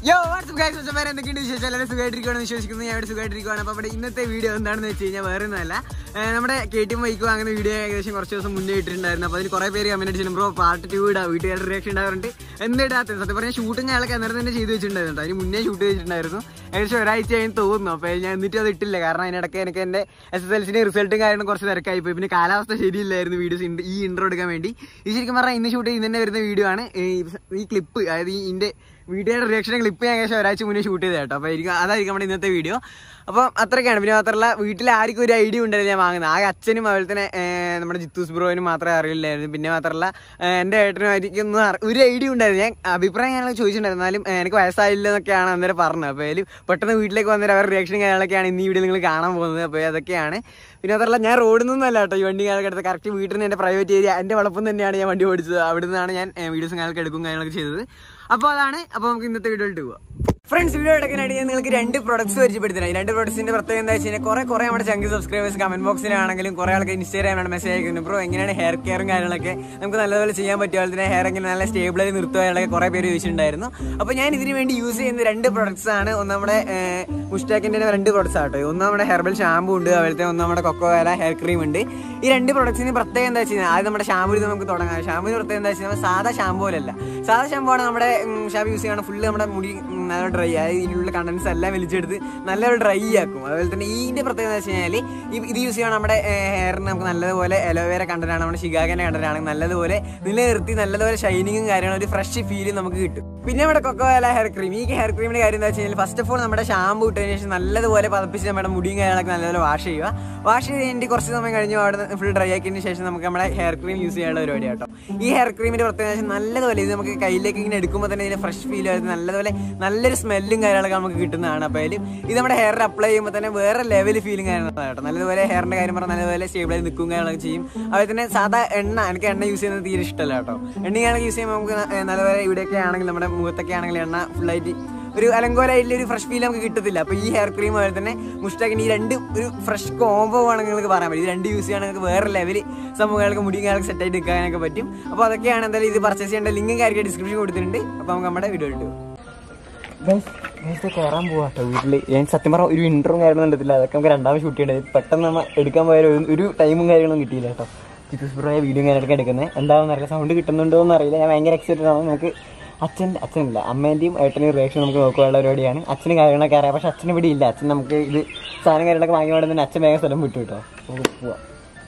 യോ WhatsApp guys ഉച്ചമാരെ എന്തൊക്കെയുണ്ട് വിശേഷം എല്ലാവരും സുഖമായിട്ടിരിക്കുകയാണെന്ന് വിശ്വസിക്കുന്നു ഞാൻ ഇവിടെ സുഖമായിട്ടിരിക്കുകയാണ് അപ്പോൾ നമ്മുടെ ഇന്നത്തെ വീഡിയോ എന്താണെന്ന് വെച്ച് കഴിഞ്ഞാൽ വേറെ ഒന്നുമല്ല ഏഹ് നമ്മുടെ കെ ടി എം ബൈക്ക് വാങ്ങുന്ന വീഡിയോ ഏകദേശം കുറച്ച് ദിവസം മുന്നേ ഇട്ടിട്ടുണ്ടായിരുന്നു അപ്പോൾ അതിൽ കുറേ പേര് കമന്റ് അടിച്ചിട്ടുണ്ട് ബ്രോ പാർട്ട് ടു ഇടാം വീട്ടുകാരുടെ റിയാക്ഷൻ ഉണ്ടാവാറുണ്ട് എന്തിടാത്തത് സത്യം പറഞ്ഞാൽ ഷൂട്ടും ഞങ്ങളൊക്കെ അന്നേരം തന്നെ ചെയ്ത് വെച്ചിട്ടുണ്ടായിരുന്നു അതിന് മുന്നേ ഷൂട്ട് ചെയ്തിട്ടുണ്ടായിരുന്നു ഏകദേശം ഒരാഴ്ച ആയി തോന്നുന്നു അപ്പോൾ ഞാൻ എന്നിട്ട് അത് ഇട്ടില്ല കാരണം അതിനിടയ്ക്ക് എനിക്ക് എൻ്റെ എസ് എസ് എൽ സിൻ്റെ റിസൾട്ടും കാര്യങ്ങളും കുറച്ച് തിരക്കായി പോയി പിന്നെ കാലാവസ്ഥ ശരിയില്ലായിരുന്നു വീഡിയോസ് ഈ ഇൻട്രോ എടുക്കാൻ വേണ്ടി ഇത് ശരിക്കും പറഞ്ഞാൽ ഇന്ന് ഷൂട്ട് ചെയ്യുന്ന തന്നെ വരുന്ന വീഡിയോ ആണ് ഈ- ഈ ക്ലിപ്പ് അതായത് ഈ ഇതിൻ്റെ വീഡിയോയുടെ റിയാക്ഷൻ ക്ലിപ്പ് ഞാൻ ഏകദേശം ഒരാഴ്ച മുന്നേ ഷൂട്ട് ചെയ്ത കേട്ടോ അപ്പോൾ എനിക്ക് അതായിരിക്കും നമ്മുടെ ഇന്നത്തെ വീഡിയോ അപ്പം അത്രയ്ക്കാണ് പിന്നെ മാത്രമല്ല വീട്ടിൽ ആർക്കും ഒരു ഐഡിയ ഉണ്ടായിരുന്നു ഞാൻ വാങ്ങുന്നത് ആകെ അച്ഛനും അതുപോലെ തന്നെ ഏർ, നമ്മുടെ ജിത്തൂസ് ബ്രോയിനും മാത്രമേ അറിയില്ലായിരുന്നു പിന്നെ മാത്രമല്ല ഏർ, എൻ്റെ ഏട്ടനും ആയിരിക്കും ഒന്നും അറി- ഒരു ഐഡിയ ഉണ്ടായിരുന്നു ഞാൻ അഭിപ്രായം ഞാനൊക്കെ ചോദിച്ചിട്ടുണ്ടായിരുന്നു എന്നാലും ഏർ, എനിക്ക് വയസ്സായില്ല എന്നൊക്കെയാണ് അന്നേരം പറഞ്ഞത് അപ്പോൾ അതിൽ പെട്ടെന്ന് വീട്ടിലേക്ക് വന്നിട്ട് അവരുടെ റിയാക്ഷൻ കാര്യങ്ങളൊക്കെയാണ് ഇന്ന് ഈ വീഡിയോ നിങ്ങൾ കാണാൻ പോകുന്നത് അപ്പോൾ അതൊക്കെയാണ് പിന്നെ മാത്രമല്ല ഞാൻ റോഡിൽ നിന്നല്ല കേട്ടോ ഈ വണ്ടി കാര്യങ്ങളൊക്കെ എടുത്ത് കറക്റ്റ് വീട്ടിൽ നിന്ന് എൻ്റെ പ്രൈവറ്റ് ഏരിയ എൻ്റെ വളപ്പം തന്നെയാണ് ഞാൻ വണ്ടി ഓടിച്ചത് അവിടെ നിന്നാണ് ഞാൻ വീഡിയോസും കാര്യങ്ങളൊക്കെ എടുക്കും കാര്യങ്ങളൊക്കെ ചെയ്തത് അപ്പോൾ അതാണ് അപ്പോൾ നമുക്ക് ഇന്നത്തെ വീഡിയോയിലോട്ട് പോവാം ഫ്രണ്ട്സ് വീഡിയോ എടുക്കാനായിട്ട് ഞാൻ നിങ്ങൾക്ക് രണ്ട് പ്രൊഡക്ട്സ് പരിചയപ്പെടുത്തുന്നത് ഈ രണ്ട് പ്രൊഡക്ട്സിന്റെ പ്രത്യേകത എന്താ വെച്ച് കഴിഞ്ഞാൽ കുറെ കുറെ നമ്മുടെ ചങ്കി സബ്സ്ക്രൈബേഴ്സ് കമന്റ് ബോക്സിലാണെങ്കിലും കുറെ ആൾക്ക് ഇൻസ്റ്റാഗ്രാമിലാണ് മെസ്സേജ് അയക്കുന്നു ബ്രോ എങ്ങനെയാണ് ഹെയർ കെയറും കാര്യങ്ങളൊക്കെ നമുക്ക് നല്ലപോലെ ചെയ്യാൻ പറ്റും അതുപോലെ തന്നെ ഹെയർ എങ്ങനെ നല്ല സ്റ്റേബിളായി നിർത്തുവാനൊക്കെ കുറെ പേര് ചോദിച്ചിട്ടുണ്ടായിരുന്നു അപ്പോൾ ഞാൻ ഇതിന് വേണ്ടി യൂസ് ചെയ്യുന്ന രണ്ട് പ്രൊഡക്ട്സ് ആണ് ഒന്ന് നമ്മുടെ മുസ്റ്റാക്കിന്റെ രണ്ട് പ്രൊഡക്ട്സ് ആട്ടോ ഒന്ന് നമ്മുടെ ഹെർബൽ ഷാമ്പു ഉണ്ട് അതുപോലത്തെ ഒന്ന് നമ്മുടെ കൊക്കോ വേല ഹെയർ ക്രീം ഉണ്ട് ഈ രണ്ട് പ്രൊഡക്ട്സിന് പ്രത്യേകം എന്താ വെച്ച് കഴിഞ്ഞാൽ ആദ്യം നമ്മുടെ ഷാമ്പു നമുക്ക് തുടങ്ങാം ഷാമ്പുവിന് പ്രത്യേകം എന്താ വെച്ച് കഴിഞ്ഞാൽ സാധാ ഷാമ്പു പോലല്ല സാധാ ഷാമ്പു ആണ് നമ്മുടെ ഷാമ്പു യൂസ് ചെയ്യണം ഫുള്ള് നമ്മുടെ മുടി ഉം, നല്ല ഡ്രൈ ആയി ഇതിനുള്ള കണ്ടൻസ് എല്ലാം വലിച്ചെടുത്ത് നല്ലൊരു ഡ്രൈ ആക്കും അതുപോലെ തന്നെ ഇതിന്റെ പ്രത്യേകത എന്ന് വെച്ച് കഴിഞ്ഞാൽ ഇത് യൂസ് ചെയ്യണം നമ്മുടെ ഹെയറിന് നമുക്ക് നല്ലതുപോലെ എലോവേര കണ്ടനാണ് നമ്മുടെ ഷിഗാഗന്റെ കണ്ടനാണ് നല്ലതുപോലെ നിലനിർത്തി നല്ലതുപോലെ ഷൈനിങ്ങും കാര്യങ്ങളും ഒരു ഫ്രഷ് ഫീൽ നമുക്ക് കിട്ടും പിന്നെ നമ്മുടെ കൊക്കോല ഹെയർ ക്രീം ഈ ഹെയർ ക്രീമിന്റെ കാര്യം എന്താ വെച്ച് കഴിഞ്ഞാൽ ഫസ്റ്റ് ഓഫ് ഓൾ നമ്മുടെ ഷാമ്പു ഇട്ടതിന് ശേഷം നല്ലതുപോലെ പതപ്പിച്ച് നമ്മുടെ മുടിയും കാര്യങ്ങളൊക്കെ നല്ലപോലെ വാഷ് ചെയ്യുക വാഷ് ചെയ്ത് കഴിഞ്ഞിട്ട് കുറച്ച് സമയം കഴിഞ്ഞ് അവിടെ ഫുൾ ഡ്രൈ ആക്കിയതിന് ശേഷം നമുക്ക് നമ്മുടെ ഹെയർ ക്രീം യൂസ് ചെയ്യാനുള്ള പരിപാടി കേട്ടോ ഈ ഹെയർ ക്രീമിന്റെ പ്രത്യേകത വെച്ചാൽ നല്ലതുപോലെ ഇത് നമുക്ക് കയ്യിലേക്ക് ഇങ്ങനെ എടുക്കുമ്പോൾ തന്നെ ഇതിന് ഫ്രഷ് ഫീൽ ആയിട്ട് നല്ലതുപോലെ നല്ലൊരു സ്മെല്ലും കാര്യങ്ങളൊക്കെ നമുക്ക് കിട്ടുന്നതാണ് അപ്പോൾ അതിൽ ഇത് നമ്മുടെ ഹെയറിൽ അപ്ലൈ ചെയ്യുമ്പോൾ തന്നെ വേറെ ലെവൽ ഫീലും കാര്യങ്ങളാണ് കേട്ടോ നല്ലതുപോലെ ഹെയറിന്റെ കാര്യം പറഞ്ഞാൽ നല്ലതുപോലെ സ്റ്റേബിളായി നിൽക്കും കാര്യങ്ങളൊക്കെ ചെയ്യും അതുപോലെ തന്നെ സാധാ എണ്ണ എനിക്ക് എണ്ണ യൂസ് ചെയ്യുന്നത് തീരെ ഇഷ്ടമല്ല കേട്ടോ എണ്ണ യൂസ് ചെയ്യുമ്പോൾ നമുക്ക് ന- നല്ലപോലെ ഇവിടെയൊക്കെ ആണെങ്കിൽ നമ്മുടെ മുഖത്തൊക്കെ ആണെങ്കിൽ എണ്ണ ഫുള്ളായിട്ട് ഒരു അലങ്കോലായിട്ടുള്ള ഒരു ഫ്രഷ് ഫീൽ നമുക്ക് കിട്ടത്തില്ല അപ്പോൾ ഈ ഹെയർ ക്രീം അതുപോലെ തന്നെ മുസ്റ്റാക്കിന് ഈ രണ്ട് ഒരു ഫ്രഷ് കോംബോ ആണെങ്കിൽ നിങ്ങൾക്ക് പറയാൻ പറ്റും ഇത് രണ്ട് യൂസ് ചെയ്യുകയാണെങ്കിൽ നിങ്ങൾക്ക് വേറെ ലെവൽ സംഭവങ്ങൾക്ക് മുടിയും കാര്യങ്ങളൊക്കെ സെറ്റ് ആയിട്ട് നിൽക്കാനൊക്കെ പറ്റും അപ്പോൾ അതൊക്കെയാണ് എന്തായാലും ഇത് പർച്ചേസ് ചെയ്യേണ്ട ലിങ്കും കാര്യമൊക്കെ ഡിസ്ക്രിപ്ഷൻ കൊടുത്തിട്ടുണ്ട് അപ്പോൾ നമുക്ക് നമ്മുടെ വീഡിയോ ഇട്ടു കയറാൻ പോവാട്ടോ വീട്ടില് ഞാൻ സത്യം പറഞ്ഞ ഒരു ഇന്റർവ്യൂ കാര്യങ്ങളും കണ്ടിട്ടില്ല അതൊക്കെ നമുക്ക് രണ്ടാമത് ഷൂട്ട് ചെയ്യേണ്ടത് പെട്ടെന്ന് നമ്മൾ എടുക്കാൻ പോയ ഒരു- ഒരു ടൈമും കാര്യങ്ങളും കിട്ടിയില്ല കേട്ടോ ചിത്രസ്പ്രോയ വീഡിയോ കാര്യങ്ങളൊക്കെ എടുക്കുന്നത് എന്താണെന്ന് അറിയില്ല സൗണ്ട് കിട്ടുന്നുണ്ടോ എന്ന് അറിയില്ല ഞാൻ ഭയങ്കര എക്സൈറ്റഡ് ആണ് നമുക്ക് അച്ഛൻ്റെ അച്ഛനില്ല അമ്മേൻ്റെയും ഏട്ടൻ്റെയും റിയാക്ഷൻ നമുക്ക് നോക്കാനുള്ള പരിപാടിയാണ് അച്ഛന് കാര്യങ്ങളൊക്കെ അറിയാം പക്ഷെ അച്ഛന് ഇവിടെ ഇല്ല അച്ഛൻ നമുക്ക് ഇത് സാധനം കാര്യങ്ങളൊക്കെ വാങ്ങി വേണ്ടി തന്നെ അച്ഛൻ വേഗം സ്ഥലം വിട്ടു കേട്ടോ നമുക്ക് പോവാം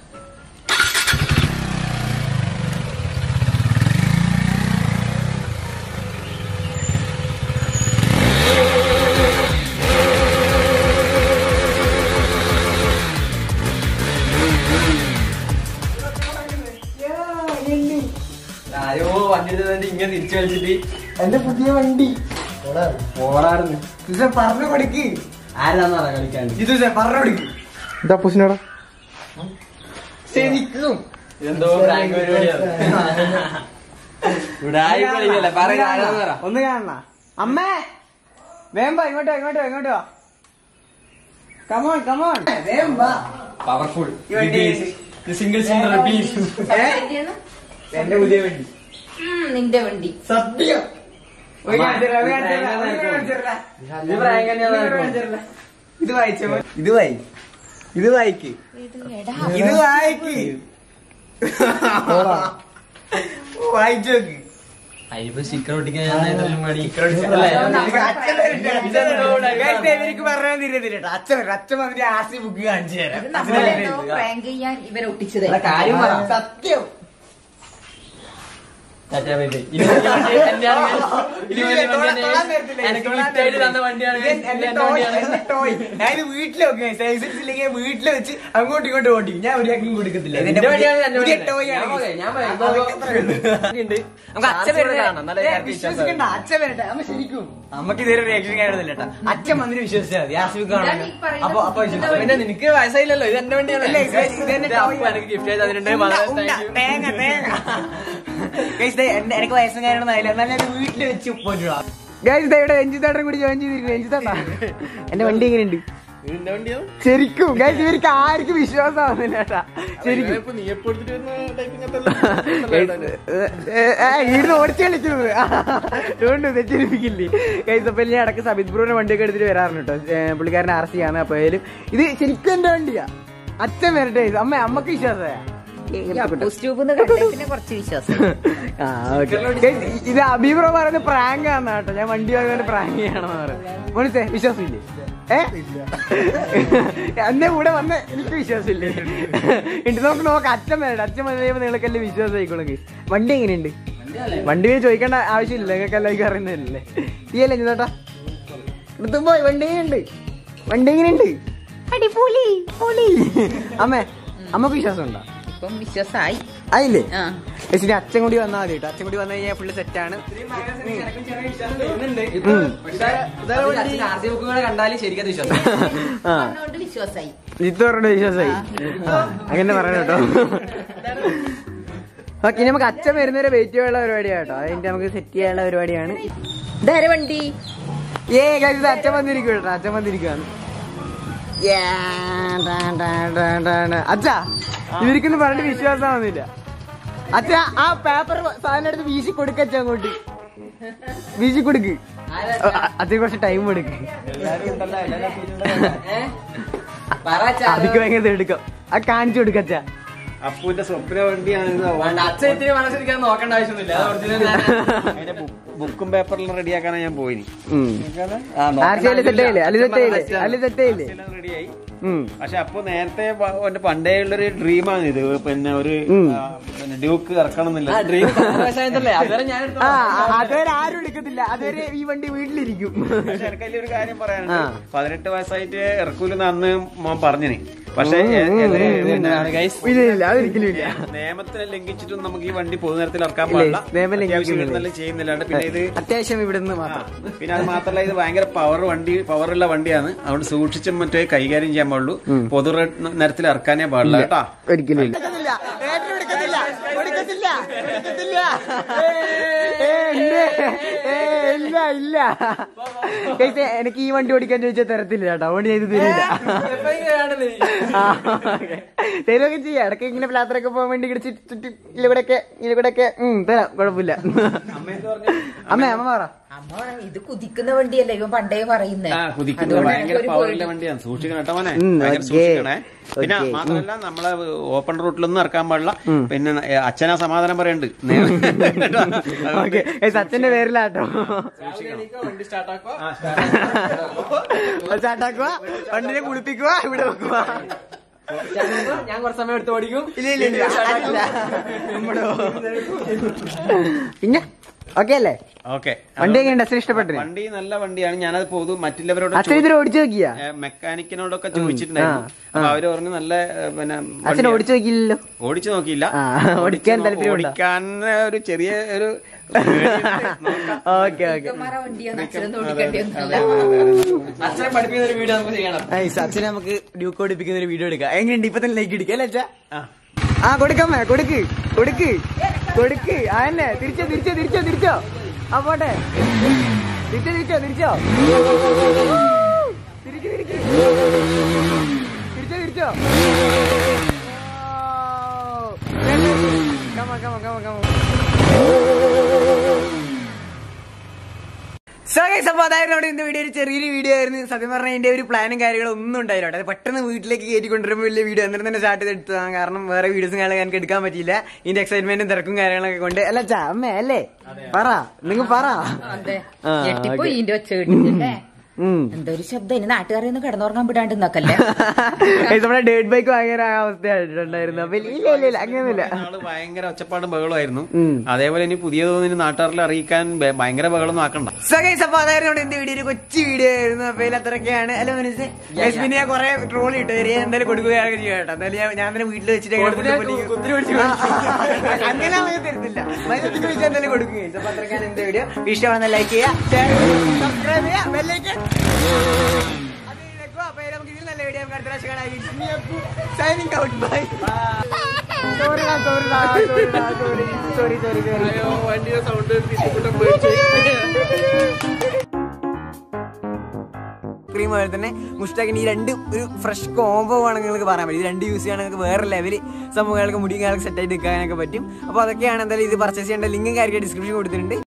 ആരോ വണ്ടി എടുത്തിട്ട് ഇങ്ങനെ തിരിച്ചു കളിച്ചിട്ട് എന്റെ പുതിയ വണ്ടി പോടാറുണ്ട് ഇത് പറഞ്ഞു കൊടുക്ക് ആരാന്നാ കളിക്കാൻ ഇത് പറഞ്ഞു കൊടുക്ക് ഇതാ പുസിനോടാ ശരിക്കും എന്തോ പ്രാങ്ക് പരിപാടിയാണ് ഉടായി കളിക്കല്ലേ പറ ആരാന്ന് പറ ഒന്ന് കാണണ അമ്മേ വേം വാ ഇങ്ങോട്ടോ ഇങ്ങോട്ടോ ഇങ്ങോട്ടോ വാ കമോൺ കമോൺ വേം വാ പവർഫുൾ ഈ വണ്ടി സിംഗിൾ സിംഗിൾ റിപ്പീറ്റ് എന്റെ പുതിയ വണ്ടി ഉം, നിന്റെ വണ്ടി സത്യം ഒരു കാണിച്ചു തരാം, ഒരു കാണിച്ചു തരാം, ഒരു കാണിച്ചു തരാം. ഇത് പ്രാങ്ക് തന്നെയാണ് ഒരു കാണിച്ചു തരാം. ഇത് വായിച്ചോ ഇത് വായി ഇത് വായിക്ക് എടാ ഇത് വായിക്ക് വായിച്ചു നോക്ക് അതിപ്പോ സ്റ്റിക്കർ ഒട്ടിക്കാൻ ഞാൻ ഏതായാലും മടി എനിക്ക് അച്ഛൻ വരട്ടെ, അച്ഛൻ വരട്ടെ. Guys, ദേ ഇവർക്ക് പറഞ്ഞാൽ തിരിയത്തില്ല കേട്ടോ. അച്ഛൻ വരും അച്ഛൻ വന്നിട്ട് ആർ സി ബുക്ക് കാണിച്ചു തരാം ഇത് നമ്മളെന്തോ പ്രാങ്ക് ചെയ്യാൻ ഇവരെ ഒട്ടിച്ചത് അല്ല, കാര്യം പറ സത്യം ടാറ്റാ ബൈ ബൈ. ഇനി വലിയ വണ്ടി എന്റെയാണ്. ഇനി വലിയ വണ്ടി തൊടാൻ തന്നെയാണ്. നേരത്തില്ല. എനിക്ക് ഗിഫ്റ്റായിട്ട് തന്ന വണ്ടിയാണ് ഇത് എന്റെ എന്റെ toy, വണ്ടിയാണ് എന്റെ toy. ഞാനിത് വീട്ടിൽ വെക്കുക ലൈസൻസ് ഇല്ലെങ്കിൽ വീട്ടിൽ വെച്ച് അങ്ങോട്ടും ഇങ്ങോട്ടും ഓടിക്കും ഞാൻ ഒരിയാക്കും കൊടുക്കത്തില്ല ഇത് എന്റെ വണ്ടിയാണ് എന്റെ പുതിയ വണ്ടിയാണ്. toy ആണ്. ഞാൻ പറയാം, ഞാൻ പറയാം. അതൊക്കെ അത്രേ ഉള്ളൂ. നമുക്ക് അച്ഛൻ ചാർജ് വരട്ടെ. കാണാം. നല്ല ഏ, ചാർജ് വിശ്വസിക്കണ്ട അച്ഛൻ വരട്ടെ അമ്മ ശരിക്കും നമുക്ക് ഇതൊരു റിയാക്ഷൻ കാര്യമൊന്നുമില്ല കേട്ടോ അച്ഛൻ വന്നിട്ട് വിശ്വസിച്ചാൽ മതി ആർ സി ബുക്ക് ഇതാണ് ഈ പറയുന്ന അപ്പൊ അപ്പൊ ഇതിന്റെ വിശ്വസിച്ചു. പിന്നെ നിനക്ക് വയസ്സായില്ലല്ലോ ഇത് എന്റെ വണ്ടിയാണ് ഇല്ല, ഇത് ഇത് എന്റെ ഇത് അപ്പു toy എനിക്ക് ഗിഫ്റ്റ് ചെയ്ത് അതിനുണ്ട് ഉണ്ട, വളരെ ഉണ്ട, thank you. തേങ്ങ തേങ്ങ Guys, ദേ എന്റെ- എനിക്ക് വയസ്സും കാര്യമൊന്നും ആയില്ല എന്നാൽ ഞാൻ വീട്ടിൽ വെച്ച് പോയിട്ടുള്ള ഗൈസ് ഇവിടെ രഞ്ജിത്തേട്ടൻ കൂടി ജോയിൻ ചെയ്തിരിക്കുന്നു രഞ്ജിത്തേട്ടാ എന്റെ വണ്ടി എങ്ങനെയുണ്ട് നിന്റെ വണ്ടിയോ ശരിക്കും guys, ഇവർക്ക് ആർക്കും വിശ്വാസമാവുന്നില്ല കേട്ടാ ശരിക്കും ഇപ്പൊ നീ എപ്പോ എടുത്തിട്ട് വരുന്ന ടൈപ്പിംഗ് ഈടുന്ന് ഓടിച്ച് കളിക്കുന്നത് അതുകൊണ്ട് തെറ്റിരിപ്പിക്കില്ലേ കൈസ് അപ്പൊ ഞാൻ ഇടയ്ക്ക് സബിത് ബ്രോന്റെ വണ്ടിയൊക്കെ എടുത്തിട്ട് വരാറുണ്ട് കേട്ടോ ഏ, പുള്ളിക്കാരൻ ആർ സി ആണ് അപ്പൊ അതിലും ഇത് ശരിക്കും എന്റെ വണ്ടിയാ അച്ഛൻ വരട്ടെ guys. അമ്മ അമ്മക്ക് വിശ്വാസമാ അപ്പൂസ് ട്യൂബ് കണ്ടതിന് കുറച്ച് വിശ്വാസം ആ, okay. Guys, ഇത് അബീബ്രോ പറയുന്നത് പ്രാങ്ക് ആണ് കേട്ടോ ഞാൻ വണ്ടി വാങ്ങുന്നത് പ്രാങ്ക് ചെയ്യണമെന്ന് പറയുന്നത് മോനിസേ വിശ്വാസമില്ലേ ഏ എന്റെ കൂടെ വന്ന് എനിക്ക് വിശ്വാസമില്ലേ ഉണ്ട് നമുക്ക് നോക്കാം അച്ഛൻ വരട്ടെ അച്ഛൻ വന്നു കഴിയുമ്പോൾ നിങ്ങൾക്കെല്ലാം വിശ്വാസം ആയിക്കോളും guys. വണ്ടി എങ്ങനെയുണ്ട് വണ്ടി പേര് ചോദിക്കേണ്ട ആവശ്യമില്ല നിങ്ങൾക്ക് എല്ലാവർക്കും അറിയുന്നതല്ലേ തീയല്ലേ ചേട്ടാ എടുത്തും പോയി വണ്ടി എങ്ങനെയുണ്ട് വണ്ടി എങ്ങനെയുണ്ട് അടിപൊളി പൊളി അമ്മേ അമ്മക്ക് വിശ്വാസം ഉണ്ടോ ഇപ്പം വിശ്വാസമായി ആയില്ലേ ആ ചേച്ചി അച്ഛൻ കൂടി വന്നാൽ മതി കേട്ടോ അച്ഛൻ കൂടി വന്നു കഴിഞ്ഞാൽ ഫുള്ള് സെറ്റ് ആണ് കണ്ടാലും ശരിക്കും വിശ്വാസം ആ അതുകൊണ്ട് വിശ്വാസമായി ജിത്തു പറഞ്ഞ വിശ്വാസമായി ആ, അങ്ങനെ പറയണം കേട്ടോ ഓക്കെ ഇനി നമുക്ക് അച്ഛൻ വരുന്നവരെ വെയിറ്റ് ചെയ്യാനുള്ള പരിപാടിയാണ് കേട്ടോ അതിന്റെ നമുക്ക് സെറ്റ് ചെയ്യാനുള്ള പരിപാടിയാണ് ഇതാരെ വണ്ടി ഏ കഴിച്ചത് അച്ഛൻ വന്നിരിക്കും കേട്ടോ അച്ഛൻ വന്നിരിക്കുകയാണ് അച്ഛാ ഇവർക്കൊന്നും പറഞ്ഞിട്ട് വിശ്വാസമാവുന്നില്ല അച്ഛ ആ പേപ്പർ സാധനം എടുത്ത് വീശി കൊടുക്കച്ച അങ്ങോട്ട് വീശി കൊടുക്ക് അച്ഛൻ കുറച്ച് ടൈം എടുക്ക് അതിക്ക് ഭയങ്കര എടുക്കാം ആ കാണിച്ചു കൊടുക്കച്ച അപ്പുവിന്റെ സ്വപ്ന വണ്ടിയാണ് അച്ഛൻ ഇത്തിരി മനസ്സിലിരിക്കാൻ നോക്കേണ്ട ആവശ്യമൊന്നുമില്ല അത് ഒറിജിനൽ അതിന്റെ ബുക്കും പേപ്പറിലും റെഡിയാക്കാനാണ് ഞാൻ പോയിനി ആർച്ചയില് സെറ്റ് ആയില്ലേ അല്ലെ സെറ്റ് ആയില്ലേ അല്ലെ സെറ്റ് ആയില്ലേ റെഡിയായി ഉം. പക്ഷെ അപ്പൊ നേരത്തെ പ- എന്റെ പണ്ടേ ഉള്ളൊരു ഡ്രീമാണ് ഇത് പിന്നെ ഒരു ഉം. ആ, പിന്നെ ഡ്യൂക്ക് ഇറക്കണം എന്നില്ല ഡ്രീം വയസ്സായതല്ലേ അതുവരെ ഞാൻ എടുത്തു ആ ആ, അതുവരെ ആരും എടുക്കത്തില്ല അതുവരെ ഈ വണ്ടി വീട്ടിലിരിക്കും പക്ഷെ എനിക്കതിൽ ഒരു കാര്യം ആ. പറയാനുണ്ട് പതിനെട്ട് വയസ്സായിട്ട് ഇറക്കൂലെന്ന് അന്ന് മോൻ പറഞ്ഞിനി പക്ഷെ ഏ- ഏത് പിന്നെ ഇല്ല ഇല്ല അതൊരിക്കലും ഇല്ല നിയമത്തിനെ ലംഘിച്ചിട്ടും നമുക്ക് ഈ വണ്ടി പൊതുനിരത്തിൽ ഇറക്കാൻ ഇല്ല, പാടില്ല നിയമം അത്യാവശ്യം ലംഘിക്കുന്നില്ല. ഇടുന്നെല്ലാം ചെയ്യുന്നില്ലാണ്ട് പിന്നെ ഇത് അത്യാവശ്യം ഇവിടുന്ന് ആ, മാത്രം പിന്നെ അത് മാത്രമല്ല ഇത് ഭയങ്കര പവർ വണ്ടി പവറുള്ള വണ്ടിയാണ് അതുകൊണ്ട് സൂക്ഷിച്ചും മറ്റേ കൈകാര്യം ചെയ്യാൻ പാടുള്ളൂ പൊതു നിരത്തിൽ ഇറക്കാനേ പാടില്ല കേട്ടാ ഒരിക്കലും ഇല്ല എടുക്കത്തില്ല എടുക്കത്തില്ല എടുക്കത്തില്ല ഇല്ല ഇല്ല കേസ് എനിക്ക് ഈ വണ്ടി ഓടിക്കാൻ ചോദിച്ചാൽ തരത്തില്ല കേട്ടോ അതുകൊണ്ട് ഞാൻ ഇത് തരില്ല ആ, okay. തരുമൊക്കെ ചെയ്യാം ഇടയ്ക്ക് ഇങ്ങനെ പ്ലാത്തറൊക്കെ പോകാൻ വേണ്ടി ഇടിച്ച് ചുറ്റി ഇതിലൂടെയൊക്കെ ഇതിലൂടെയൊക്കെ ഉം തരാം കുഴപ്പമില്ല അമ്മ അമ്മ പറ അമ്മ പറഞ്ഞു, ഇത് കുതിക്കുന്ന വണ്ടിയല്ലേ ഇവൻ പണ്ടേ പറയുന്നേ ആ കുതിക്കുന്ന അതുകൊണ്ട് ഭയങ്കര എനിക്കൊരു പവറുള്ള പേടി. വണ്ടിയാണ് സൂക്ഷിക്കണം കേട്ടോ മോനെ ഉം, ഭയങ്കര okay. സൂക്ഷിക്കണേ പിന്നെ Okay. മാത്രമല്ല നമ്മളെ ഓപ്പൺ റൂട്ടിലൊന്നും ഇറക്കാൻ പാടില്ല പിന്നെ ഏ, അച്ഛനാ സമാധാനം പറയുന്നുണ്ട് ഓക്കെ അച്ഛന്റെ പേരിലാട്ടോ വണ്ടി സ്റ്റാർട്ടാക്കുക ചാട്ടാക്കുക വണ്ടിനെ കുളിപ്പിക്കുക ഇവിടെ വെക്കുക ഞാൻ കുറച്ച് സമയം എടുത്ത് ഓടിക്കും ഇല്ല ഇല്ല ഇല്ല അതില്ല. നമ്മളോ. പിന്നെ ഓക്കെ അല്ലേ ഓക്കെ വണ്ടി എങ്ങനെയുണ്ട് അച്ഛൻ ഇഷ്ടപ്പെട്ടിന് വണ്ടി നല്ല വണ്ടിയാണ് ഞാനത് പൊതു മറ്റുള്ളവരോട് അച്ഛൻ ഇതിൽ ഓടിച്ചു നോക്കിയാ ഏ, മെക്കാനിക്കിനോടൊക്കെ ചോദിച്ചിട്ടുണ്ടായിരുന്നു അപ്പൊ അവര് പറഞ്ഞു നല്ല ഏ, പിന്നെ അച്ഛൻ വണ്ടിയാ. ഓടിച്ചു നോക്കിയില്ലല്ലോ ഓടിച്ചു നോക്കിയില്ല ആ, ഓടിക്കാൻ താല്പര്യമുണ്ടോ? ഓടിക്കാൻ ഒരു ചെറിയ ഒരു ഓക്കെ ഓക്കെ ഇവന്മാരെ വണ്ടിയാണ് അച്ഛനൊന്നും ഓടിക്കേണ്ടി ഒന്നുമില്ല അച്ഛനെ പഠിപ്പിക്കുന്ന ഒരു വീഡിയോ നമുക്ക് ചെയ്യണം അച്ഛനെ നമുക്ക് ഡ്യൂക്ക് ഓടിപ്പിക്കുന്ന ഒരു വീഡിയോ എടുക്കാം എങ്ങനെയുണ്ട് ഇപ്പൊ തന്നെ ലൈക്ക് എടുക്കാം അല്ലേ അച്ഛാ ആ കൊടുക്കമ്മേ കൊടുക്ക് കൊടുക്ക് കൊടുക്ക് ആ തന്നെ തിരിച്ചോ തിരിച്ചോ തിരിച്ചോ തിരിച്ചോ ആ പോട്ടെ തിരിച്ചോ തിരിച്ചോ തിരിച്ചോ തിരിക്ക് തിരിക്ക് തിരിച്ചോ തിരിച്ചോ കമ കമ കമ കമ സോ ഗൈസ് അപ്പോൾ അതായിരുന്നു നമ്മുടെ ഇന്ന് വീഡിയോ ഒരു ചെറിയൊരു വീഡിയോ ആയിരുന്നു സത്യം പറഞ്ഞാൽ ഇതിന്റെ ഒരു പ്ലാനും കാര്യങ്ങളും ഒന്നും ഉണ്ടായില്ല അത് പെട്ടെന്ന് വീട്ടിലേക്ക് കയറ്റി കൊണ്ടുവരുമ്പോൾ വലിയ വീഡിയോ എന്നിട്ട് തന്നെ സ്റ്റാർട്ട് ചെയ്ത് എടുത്തതാണ് കാരണം വേറെ വീഡിയോസും കാര്യങ്ങളും എനിക്ക് എടുക്കാൻ പറ്റിയില്ല ഇതിന്റെ എക്സൈറ്റ്മെന്റും തിരക്കും കാര്യങ്ങളൊക്കെ കൊണ്ട് അല്ല ചാ അമ്മേ അല്ലേ പറ നിങ്ങൾ പറ അതെ ആ, ഞെട്ടിപ്പോ okay. ഇതിന്റെ ഒച്ച കേട്ടില്ലേ ഉം. എന്തോ ഒരു ശബ്ദം ഇനി നാട്ടുകാരെ ഒന്ന് കിടന്നുറങ്ങാൻ വിടാണ്ട് നിന്നക്കല്ലേ Guys, നമ്മുടെ ഡേറ്റ് ബൈക്ക് ഭയങ്കര അവസ്ഥയായിട്ടുണ്ടായിരുന്നു അപ്പൊ ഇല്ല ഇല്ല ഇല്ല അങ്ങനെയൊന്നുമില്ല ആള് ഭയങ്കര ഒച്ചപ്പാടും ബഹളമായിരുന്നു ഉം. അതേപോലെ ഇനി പുതിയതൊന്നും ഇനി നാട്ടുകാരിൽ അറിയിക്കാൻ ഭ- ഭയങ്കര ബഹളം ആക്കണ്ട സോ ഗൈസ് അപ്പൊ അതായിരുന്നു നമ്മുടെ ഇന്നത്തെ വീഡിയോ ഒരു കൊച്ചു വീഡിയോ ആയിരുന്നു അപ്പൊ ഇതിൽ അത്രയൊക്കെയാണ് അല്ല മനസ്സ് ഗൈസ് പിന്നെ ഞാൻ കുറെ ട്രോൾ ഇട്ട് തരും ഞാൻ എന്തായാലും കൊടുക്കുകയൊക്കെ ചെയ്യാം കേട്ടോ എന്തായാലും ഞാൻ- ഞാൻ തന്നെ വീട്ടിൽ വെച്ചിട്ട് അങ്ങനെ കൊടുത്തിട്ട് ഫുഡ് പൊട്ടിക്കും. കുത്തിരി പിടിച്ച് ആ, അങ്ങനെ നമുക്ക് തരത്തില്ല മനുഷ്യത്തിൽ വെച്ച് എന്തായാലും കൊടുക്കും guys. അപ്പൊ അത്രയൊക്കെയാണ് ഇന്നത്തെ വീഡിയോ ഇഷ്ടമാണെന്ന് ലൈക്ക് ചെയ്യുക സബ്സ്ക്രൈബ് ചെയ്യുക ബെല്ലേക്ക് അപ്പൊ നമുക്ക് ഇതിൽ നല്ല വീഡിയോ നമുക്ക് അടുത്ത പ്രാവശ്യം കാണാം signing out bye sorry sorry sorry sorry sorry വണ്ടിയുടെ സൗണ്ട് ക്രീം അതുപോലെ തന്നെ മുസ്റ്റാക്കിന് ഈ രണ്ട് ഒരു ഫ്രഷ് കോംബോ ആണ് നിങ്ങൾക്ക് പറയാൻ പറ്റും ഇത് രണ്ട് യൂസ് ചെയ്യാൻ നിങ്ങൾക്ക് വേറെ ലെവൽ സംഭവങ്ങൾക്ക് മുടി നിങ്ങൾക്ക് സെറ്റ് ആയിട്ട് നിൽക്കാനൊക്കെ പറ്റും അപ്പോൾ അതൊക്കെയാണ് എന്തായാലും ഇത് പർച്ചേസ് ചെയ്യേണ്ട ലിങ്കും കാര്യമൊക്കെ ഡിസ്ക്രിപ്ഷൻ കൊടുത്തിട്ടുണ്ട്